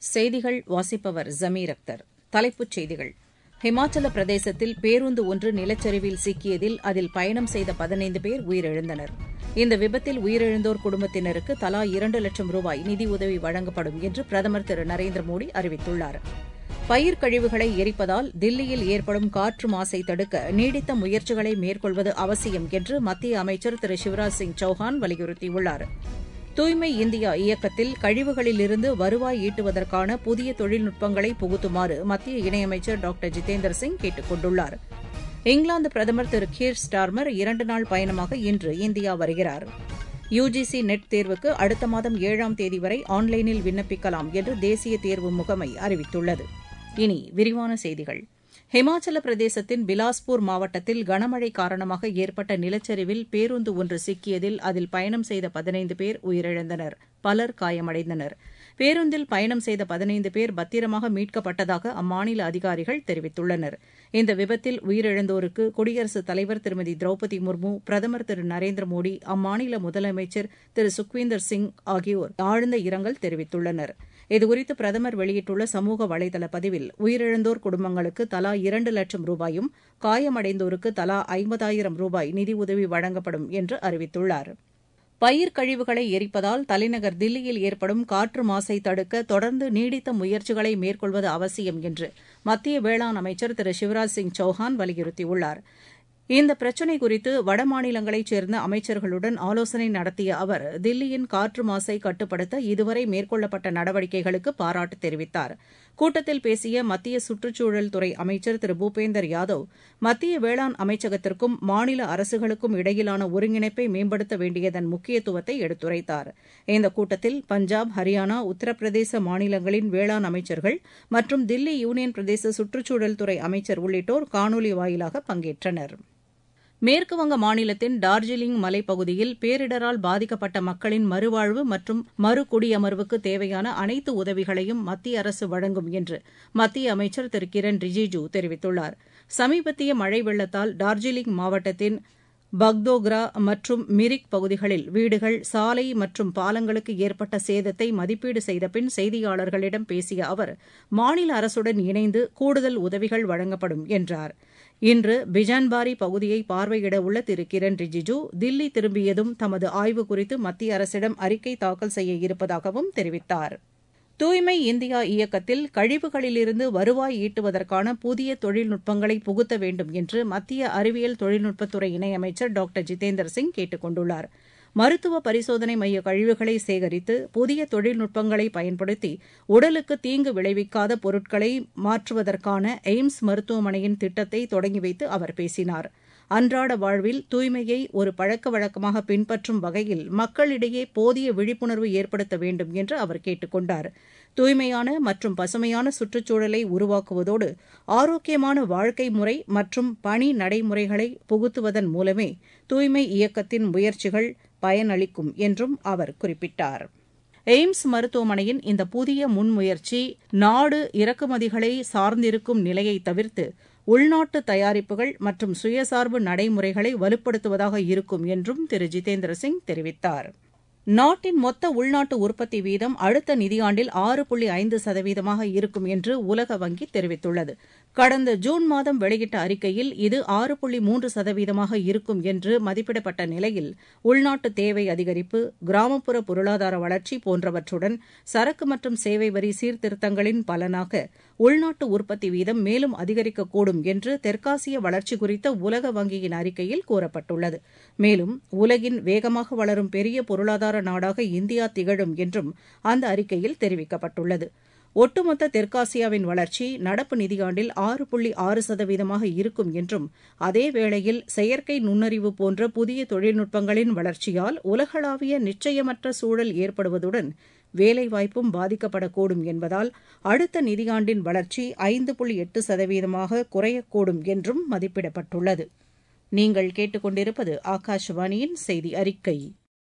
செய்திகள் வாசிப்பவர் ஜமீர் அக்தர் தலைப்புச் செய்திகள் ஹிமாச்சல பிரதேசத்தில் பேருந்து ஒன்று நிலச்சரிவில் சிக்கியதில் அதில் பயணம் செய்த பதினைந்து பேர் உயிரிழந்தனர் இந்த விபத்தில் உயிரிழந்தோர் குடும்பத்தினருக்கு தலா இரண்டு லட்சம் ரூபாய் நிதியுதவி வழங்கப்படும் என்று பிரதமர் திரு நரேந்திர மோடி அறிவித்துள்ளார் பயிர் கழிவுகளை எரிப்பதால் தில்லியில் ஏற்படும் காற்று மாசை தடுக்க நீடித்த முயற்சிகளை மேற்கொள்வது அவசியம் என்று மத்திய அமைச்சர் திரு சிவராஜ் சிங் சௌஹான் வலியுறுத்தியுள்ளார் தூய்மை இந்தியா இயக்கத்தில் கழிவுகளிலிருந்து வருவாய் ஈட்டுவதற்கான புதிய தொழில்நுட்பங்களை புகுத்துமாறு மத்திய இணையமைச்சர் டாக்டர் ஜிதேந்திர சிங் கேட்டுக் கொண்டுள்ளார் இங்கிலாந்து பிரதமர் திரு கீர் ஸ்டார்மர் இரண்டு நாள் பயணமாக இன்று இந்தியா வருகிறார் யுஜிசி நெட் தேர்வுக்கு அடுத்த மாதம் ஏழாம் தேதி வரை ஆன்லைனில் விண்ணப்பிக்கலாம் என்று தேசிய தேர்வு முகமை அறிவித்துள்ளது இனி விரிவான செய்திகள் ஹிமாச்சல பிரதேசத்தின் பிலாஸ்பூர் மாவட்டத்தில் கனமழை காரணமாக ஏற்பட்ட நிலச்சரிவில் பேருந்து ஒன்று சிக்கியதில் அதில் பயணம் செய்த பதினைந்து பேர் உயிரிழந்தனர் பலர் காயமடைந்தனர் பேருந்தில் பயணம் செய்த பதினைந்து பேர் பத்திரமாக மீட்கப்பட்டதாக அம்மாநில அதிகாரிகள் தெரிவித்துள்ளனர் இந்த விபத்தில் உயிரிழந்தோருக்கு குடியரசுத் தலைவர் திருமதி திரௌபதி முர்மு பிரதமர் திரு நரேந்திர மோடி அம்மாநில முதலமைச்சர் திரு சுக்வீந்தர் சிங் ஆகியோர் ஆழ்ந்த இரங்கல் தெரிவித்துள்ளனர் இதுகுறித்து பிரதமர் வெளியிட்டுள்ள சமூக வலைதள பதிவில் உயிரிழந்தோர் குடும்பங்களுக்கு தலா இரண்டு லட்சம் ரூபாயும் காயமடைந்தோருக்கு தலா ஐம்பதாயிரம் ரூபாய் நிதியுதவி வழங்கப்படும் என்று அறிவித்துள்ளார் பயிர் கழிவுகளை எரிப்பதால் தலைநகர் தில்லியில் ஏற்படும் காற்று மாசை தடுக்க தொடர்ந்து நீடித்த முயற்சிகளை மேற்கொள்வது அவசியம் என்று மத்திய வேளாண் அமைச்சர் திரு சிவராஜ் சிங் சௌஹான் வலியுறுத்தியுள்ளார் இந்த பிரச்சினை குறித்து வடமாநிலங்களைச் சேர்ந்த அமைச்சர்களுடன் ஆலோசனை நடத்திய அவர் தில்லியின் காற்று மாசை கட்டுப்படுத்த இதுவரை மேற்கொள்ளப்பட்ட நடவடிக்கைகளுக்கு பாராட்டு தெரிவித்தார் கூட்டத்தில் பேசிய மத்திய சுற்றுச்சூழல் துறை அமைச்சர் திரு பூபேந்தர் யாதவ் மத்திய வேளாண் அமைச்சகத்திற்கும் மாநில அரசுகளுக்கும் இடையிலான ஒருங்கிணைப்பை மேம்படுத்த வேண்டியதன் முக்கியத்துவத்தை எடுத்துரைத்தார் இந்த கூட்டத்தில் பஞ்சாப் ஹரியானா உத்தரப்பிரதேச மாநிலங்களின் வேளாண் அமைச்சர்கள் மற்றும் தில்லி யூனியன் பிரதேச சுற்றுச்சூழல் துறை அமைச்சர் உள்ளிட்டோர் காணொலி வாயிலாக பங்கேற்றனர் மேற்குவங்க மாநிலத்தின் டார்ஜிலிங் மலைப்பகுதியில் பேரிடரால் பாதிக்கப்பட்ட மக்களின் மறுவாழ்வு மற்றும் மறுகுடியமர்வுக்கு தேவையான அனைத்து உதவிகளையும் மத்திய அரசு வழங்கும் என்று மத்திய அமைச்சர் திரு கிரண் ரிஜிஜூ தெரிவித்துள்ளார் சமீபத்திய மழை வெள்ளத்தால் டார்ஜிலிங் மாவட்டத்தின் பக்தோக்ரா மற்றும் மிரிக் பகுதிகளில் வீடுகள் சாலை மற்றும் பாலங்களுக்கு ஏற்பட்ட சேதத்தை மதிப்பீடு செய்த பின் செய்தியாளர்களிடம் பேசிய அவர் மாநில அரசுடன் இணைந்து கூடுதல் உதவிகள் வழங்கப்படும் என்றார் இன்று பிஜான்பாரி பகுதியை பார்வையிட உள்ள திரு கிரண் ரிஜிஜூ தில்லி திரும்பியதும் தமது ஆய்வு குறித்து மத்திய அரசிடம் அறிக்கை தாக்கல் செய்ய இருப்பதாகவும் தெரிவித்தார் தூய்மை இந்தியா இயக்கத்தில் கழிவுகளிலிருந்து வருவாய் ஈட்டுவதற்கான புதிய தொழில்நுட்பங்களை புகுத்த வேண்டும் என்று மத்திய அறிவியல் தொழில்நுட்பத்துறை இணையமைச்சர் டாக்டர் ஜிதேந்தர் சிங் கேட்டுக் கொண்டுள்ளார் மருத்துவ பரிசோதனை மைய கழிவுகளை சேகரித்து புதிய தொழில்நுட்பங்களை பயன்படுத்தி உடலுக்கு தீங்கு விளைவிக்காத பொருட்களை மாற்றுவதற்கான எய்ம்ஸ் மருத்துவமனையின் திட்டத்தை தொடங்கி வைத்து அவர் பேசினார் அன்றாட வாழ்வில் தூய்மையை ஒரு பழக்க வழக்கமாக பின்பற்றும் வகையில் மக்களிடையே போதிய விழிப்புணர்வு ஏற்படுத்த வேண்டும் என்று அவர் கேட்டுக் கொண்டார் தூய்மையான மற்றும் பசுமையான சுற்றுச்சூழலை உருவாக்குவதோடு ஆரோக்கியமான வாழ்க்கை முறை மற்றும் பணி நடைமுறைகளை புகுத்துவதன் மூலமே தூய்மை இயக்கத்தின் முயற்சிகள் பயனளிக்கும் என்றும் அவர் குறிப்பிட்டார் எய்ம்ஸ் மருத்துவமனையின் இந்த புதிய முன்முயற்சி நாடு இறக்குமதிகளை சார்ந்திருக்கும் நிலையை தவிர்த்து உள்நாட்டு தயாரிப்புகள் மற்றும் சுயசார்பு நடைமுறைகளை வலுப்படுத்துவதாக இருக்கும் என்றும் திரு ஜிதேந்திர சிங் தெரிவித்தார் நாட்டின் மொத்த உள்நாட்டு உற்பத்தி வீதம் அடுத்த நிதியாண்டில் ஆறு புள்ளி ஐந்து சதவீதமாக இருக்கும் என்று உலக வங்கி தெரிவித்துள்ளது கடந்த ஜூன் மாதம் வெளியிட்ட அறிக்கையில் இது ஆறு புள்ளி மூன்று சதவீதமாக இருக்கும் என்று மதிப்பிடப்பட்ட நிலையில் உள்நாட்டு தேவை அதிகரிப்பு கிராமப்புற பொருளாதார வளர்ச்சி போன்றவற்றுடன் சரக்கு மற்றும் சேவை வரி சீர்திருத்தங்களின் பலனாக உள்நாட்டு உற்பத்தி வீதம் மேலும் அதிகரிக்கக்கூடும் என்று தெற்காசிய வளர்ச்சி குறித்த உலக வங்கியின் அறிக்கையில் கூறப்பட்டுள்ளது மேலும் உலகின் வேகமாக வளரும் பெரிய பொருளாதார நாடாக இந்தியா திகழும் என்றும் அந்த அறிக்கையில் தெரிவிக்கப்பட்டுள்ளது ஒட்டுமொத்த தெற்காசியாவின் வளர்ச்சி நடப்பு நிதியாண்டில் ஆறு புள்ளி ஆறு சதவீதமாக இருக்கும் என்றும் அதேவேளையில் செயற்கை நுண்ணறிவு போன்ற புதிய தொழில்நுட்பங்களின் வளர்ச்சியால் உலகளாவிய நிச்சயமற்ற சூழல் ஏற்படுவதுடன் வேலைவாய்ப்பும் பாதிக்கப்படக்கூடும் என்பதால் அடுத்த நிதியாண்டின் வளர்ச்சி ஐந்து புள்ளி எட்டு சதவீதமாக குறையக்கூடும் என்றும் மதிப்பிடப்பட்டுள்ளது நீங்கள் கேட்டுக்கொண்டிருப்பது ஆகாஷவாணியின் செய்தி அறிக்கை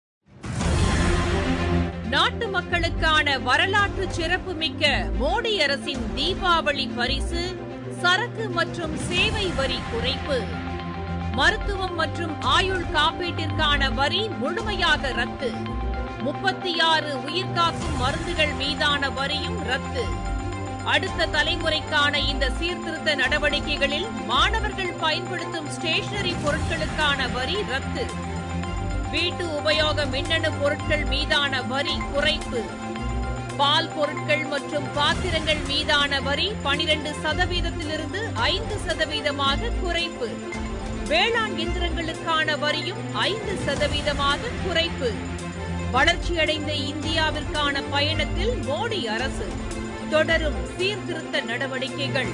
நாட்டு மக்களுக்கான வரலாற்று சிறப்புமிக்க மோடி அரசின் தீபாவளி பரிசு சரக்கு மற்றும் சேவை வரி குறைப்பு மருத்துவம் மற்றும் ஆயுள் காப்பீட்டிற்கான வரி முழுமையாக ரத்து முப்பத்தி ஆறு உயிர்காக்கும் மருந்துகள் மீதான வரியும் ரத்து அடுத்த தலைமுறைக்கான இந்த சீர்திருத்த நடவடிக்கைகளில் மாணவர்கள் பயன்படுத்தும் ஸ்டேஷனரி பொருட்களுக்கான வரி ரத்து வீட்டு உபயோக மின்னணு பொருட்கள் மீதான வரி குறைப்பு பால் பொருட்கள் மற்றும் பாத்திரங்கள் மீதான வரி பனிரெண்டு சதவீதத்திலிருந்து ஐந்து சதவீதமாக குறைப்பு வேளாண் இயந்திரங்களுக்கான வரியும் ஐந்து சதவீதமாக குறைப்பு வளர்ச்சியடைந்த இந்தியாவிற்கான பயணத்தில் மோடி அரசு தொடரும் சீர்திருத்த நடவடிக்கைகள்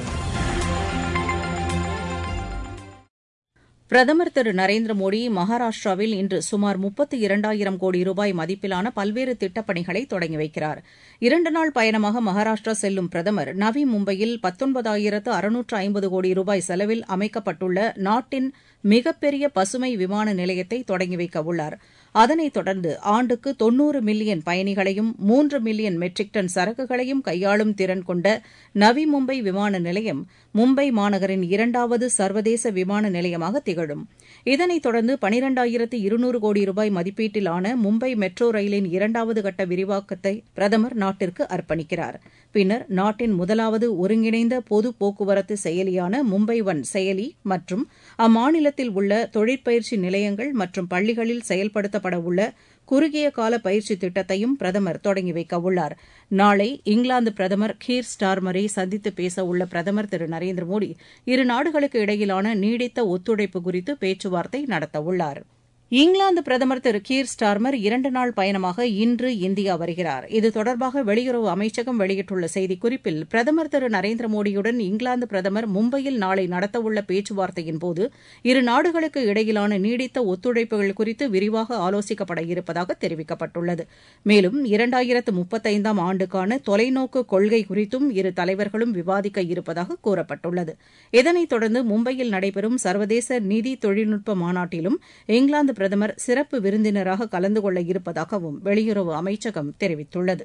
பிரதமர் திரு நரேந்திர மோடி மகாராஷ்டிராவில் இன்று சுமார் முப்பத்தி இரண்டாயிரம் கோடி ரூபாய் மதிப்பிலான பல்வேறு திட்டப்பணிகளை தொடங்கி வைக்கிறார் இரண்டு நாள் பயணமாக மகாராஷ்டிரா செல்லும் பிரதமர் நவி மும்பையில் பத்தொன்பதாயிரத்து அறுநூற்று ஐம்பது கோடி ரூபாய் செலவில் அமைக்கப்பட்டுள்ள நாட்டின் மிகப்பெரிய பசுமை விமான நிலையத்தை தொடங்கி வைக்க உள்ளார் அதனைத் தொடர்ந்து ஆண்டுக்கு தொன்னூறு மில்லியன் பயணிகளையும் மூன்று மில்லியன் மெட்ரிக் டன் சரக்குகளையும் கையாளும் திறன் கொண்ட நவி மும்பை விமான நிலையம் மும்பை மாநகரின் இரண்டாவது சர்வதேச விமான நிலையமாக திகழும் இதனைத் தொடர்ந்து பனிரெண்டாயிரத்து இருநூறு கோடி ரூபாய் மதிப்பீட்டிலான மும்பை மெட்ரோ ரயிலின் இரண்டாவது கட்ட விரிவாக்கத்தை பிரதமர் நாட்டிற்கு அர்ப்பணிக்கிறார் பின்னர் நாட்டின் முதலாவது ஒருங்கிணைந்த பொது போக்குவரத்து செயலியான மும்பை ஒன் செயலி மற்றும் அம்மாநிலத்தில் உள்ள தொழிற்பயிற்சி நிலையங்கள் மற்றும் பள்ளிகளில் செயல்படுத்தப்பட உள்ள குறுகிய கால பயிற்சி திட்டத்தையும் பிரதமர் தொடங்கி வைக்க உள்ளார் நாளை இங்கிலாந்து பிரதமர் கீர் ஸ்டார்மரை சந்தித்து பேச உள்ள பிரதமர் திரு நரேந்திர மோடி இரு நாடுகளுக்கு இடையிலான நீடித்த ஒத்துழைப்பு குறித்து பேச்சுவார்த்தை நடத்தவுள்ளார் இங்கிலாந்து பிரதமர் திரு கீர் ஸ்டார்மர் இரண்டு நாள் பயணமாக இன்று இந்தியா வருகிறார் இது தொடர்பாக வெளியுறவு அமைச்சகம் வெளியிட்டுள்ள செய்திக்குறிப்பில் பிரதமர் திரு நரேந்திர மோடியுடன் இங்கிலாந்து பிரதமர் மும்பையில் நாளை நடத்தவுள்ள பேச்சுவார்த்தையின்போது இரு நாடுகளுக்கு இடையிலான நீடித்த ஒத்துழைப்புகள் குறித்து விரிவாக ஆலோசிக்கப்பட இருப்பதாக தெரிவிக்கப்பட்டுள்ளது மேலும் இரண்டாயிரத்து முப்பத்தைந்தாம் ஆண்டுக்கான தொலைநோக்கு கொள்கை குறித்தும் இரு தலைவர்களும் விவாதிக்க இருப்பதாக கூறப்பட்டுள்ளது இதனைத் தொடர்ந்து மும்பையில் நடைபெறும் சர்வதேச நிதி தொழில்நுட்ப மாநாட்டிலும் இங்கிலாந்து பிரதமர் சிறப்பு விருந்தினராக கலந்து கொள்ள இருப்பதாகவும் வெளியுறவு அமைச்சகம் தெரிவித்துள்ளது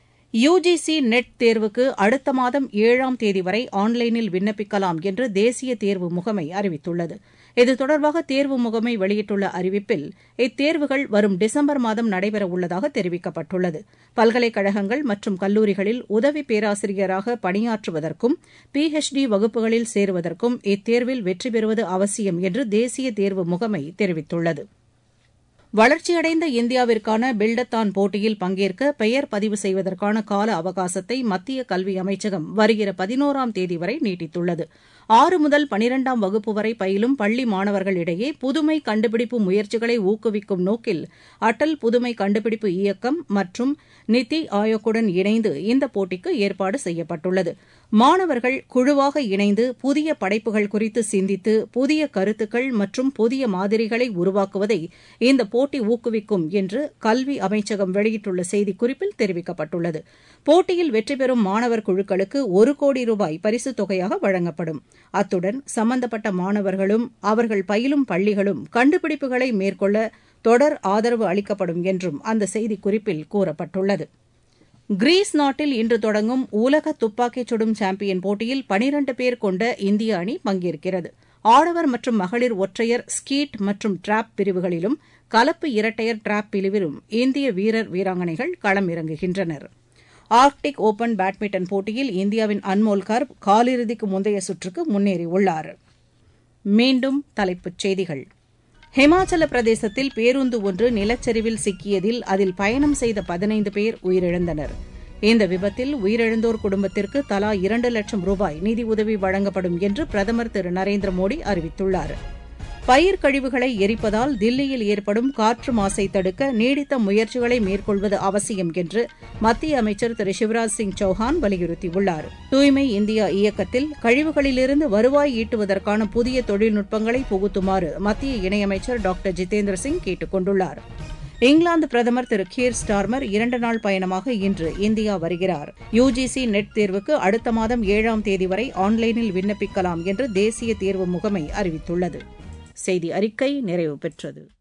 யுஜிசி நெட் தேர்வுக்கு அடுத்த மாதம் ஏழாம் தேதி வரை ஆன்லைனில் விண்ணப்பிக்கலாம் என்று தேசிய தேர்வு முகமை அறிவித்துள்ளது இது தொடர்பாக தேர்வு முகமை வெளியிட்டுள்ள அறிவிப்பில் இத்தேர்வுகள் வரும் டிசம்பர் மாதம் நடைபெறவுள்ளதாக தெரிவிக்கப்பட்டுள்ளது பல்கலைக்கழகங்கள் மற்றும் கல்லூரிகளில் உதவி பேராசிரியராக பணியாற்றுவதற்கும் பிஹெச்டி வகுப்புகளில் சேருவதற்கும் இத்தேர்வில் வெற்றி பெறுவது அவசியம் என்று தேசிய தேர்வு முகமை தெரிவித்துள்ளது வளர்ச்சியடைந்த இந்தியாவிற்கான பில்டத்தான் போட்டியில் பங்கேற்க பெயர் பதிவு செய்வதற்கான கால அவகாசத்தை மத்திய கல்வி அமைச்சகம் வருகிற பதினோராம் தேதி வரை நீட்டித்துள்ளது ஆறு முதல் பனிரெண்டாம் வகுப்பு வரை பயிலும் பள்ளி மாணவர்களிடையே புதுமை கண்டுபிடிப்பு முயற்சிகளை ஊக்குவிக்கும் நோக்கில் அடல் புதுமை கண்டுபிடிப்பு இயக்கம் மற்றும் நித்தி ஆயோக்குடன் இணைந்து இந்த போட்டிக்கு ஏற்பாடு செய்யப்பட்டுள்ளது மாணவர்கள் குழுவாக இணைந்து புதிய படைப்புகள் குறித்து சிந்தித்து புதிய கருத்துக்கள் மற்றும் புதிய மாதிரிகளை உருவாக்குவதை இந்த போட்டி ஊக்குவிக்கும் என்று கல்வி அமைச்சகம் வெளியிட்டுள்ள செய்திக்குறிப்பில் தெரிவிக்கப்பட்டுள்ளது போட்டியில் வெற்றி பெறும் மாணவர் குழுக்களுக்கு ஒரு கோடி ரூபாய் பரிசுத் தொகையாக வழங்கப்படும் அத்துடன் சம்பந்தப்பட்ட மாணவர்களும் அவர்கள் பயிலும் பள்ளிகளும் கண்டுபிடிப்புகளை மேற்கொள்ள தொடர் ஆதரவு அளிக்கப்படும் என்றும் அந்த செய்திக்குறிப்பில் கூறப்பட்டுள்ளது கிரீஸ் நாட்டில் இன்று தொடங்கும் உலக துப்பாக்கிச் சுடும் சாம்பியன் போட்டியில் பனிரண்டு பேர் கொண்ட இந்திய அணி பங்கேற்கிறது ஆடவர் மற்றும் மகளிர் ஒற்றையர் ஸ்கீட் மற்றும் டிராப் பிரிவுகளிலும் கலப்பு இரட்டையர் டிராப் பிரிவிலும் இந்திய வீரர் வீராங்கனைகள் களம் இறங்குகின்றனர் ஆர்க்டிக் ஓபன் பேட்மிண்டன் போட்டியில் இந்தியாவின் அன்மோல் கர்ப் காலிறுதிக்கு முந்தைய சுற்றுக்கு முன்னேறியுள்ளார் மீண்டும் தலைப்புச் செய்திகள் ஹிமாச்சல பிரதேசத்தில் பேருந்து ஒன்று நிலச்சரிவில் சிக்கியதில் அதில் பயணம் செய்த பதினைந்து பேர் உயிரிழந்தனர் இந்த விபத்தில் உயிரிழந்தோர் குடும்பத்திற்கு தலா இரண்டு லட்சம் ரூபாய் நிதி உதவி வழங்கப்படும் என்று பிரதமர் திரு நரேந்திர மோடி அறிவித்துள்ளார் பயிர் கழிவுகளை எரிப்பதால் தில்லியில் ஏற்படும் காற்று மாசை தடுக்க நீடித்த முயற்சிகளை மேற்கொள்வது அவசியம் என்று மத்திய அமைச்சர் திரு சிவராஜ் சிங் சௌஹான் வலியுறுத்தியுள்ளார் தூய்மை இந்தியா இயக்கத்தில் கழிவுகளிலிருந்து வருவாய் ஈட்டுவதற்கான புதிய தொழில்நுட்பங்களை புகுத்துமாறு மத்திய இணையமைச்சர் டாக்டர் ஜிதேந்திர சிங் கேட்டுக் கொண்டுள்ளார் இங்கிலாந்து பிரதமர் திரு கீர் ஸ்டார்மர் இரண்டு நாள் பயணமாக இன்று இந்தியா வருகிறார் யுஜிசி நெட் தேர்வுக்கு அடுத்த மாதம் ஏழாம் தேதி வரை ஆன்லைனில் விண்ணப்பிக்கலாம் என்று தேசிய தேர்வு முகமை அறிவித்துள்ளது செய்தி அறிக்கை நிறைவு பெற்றது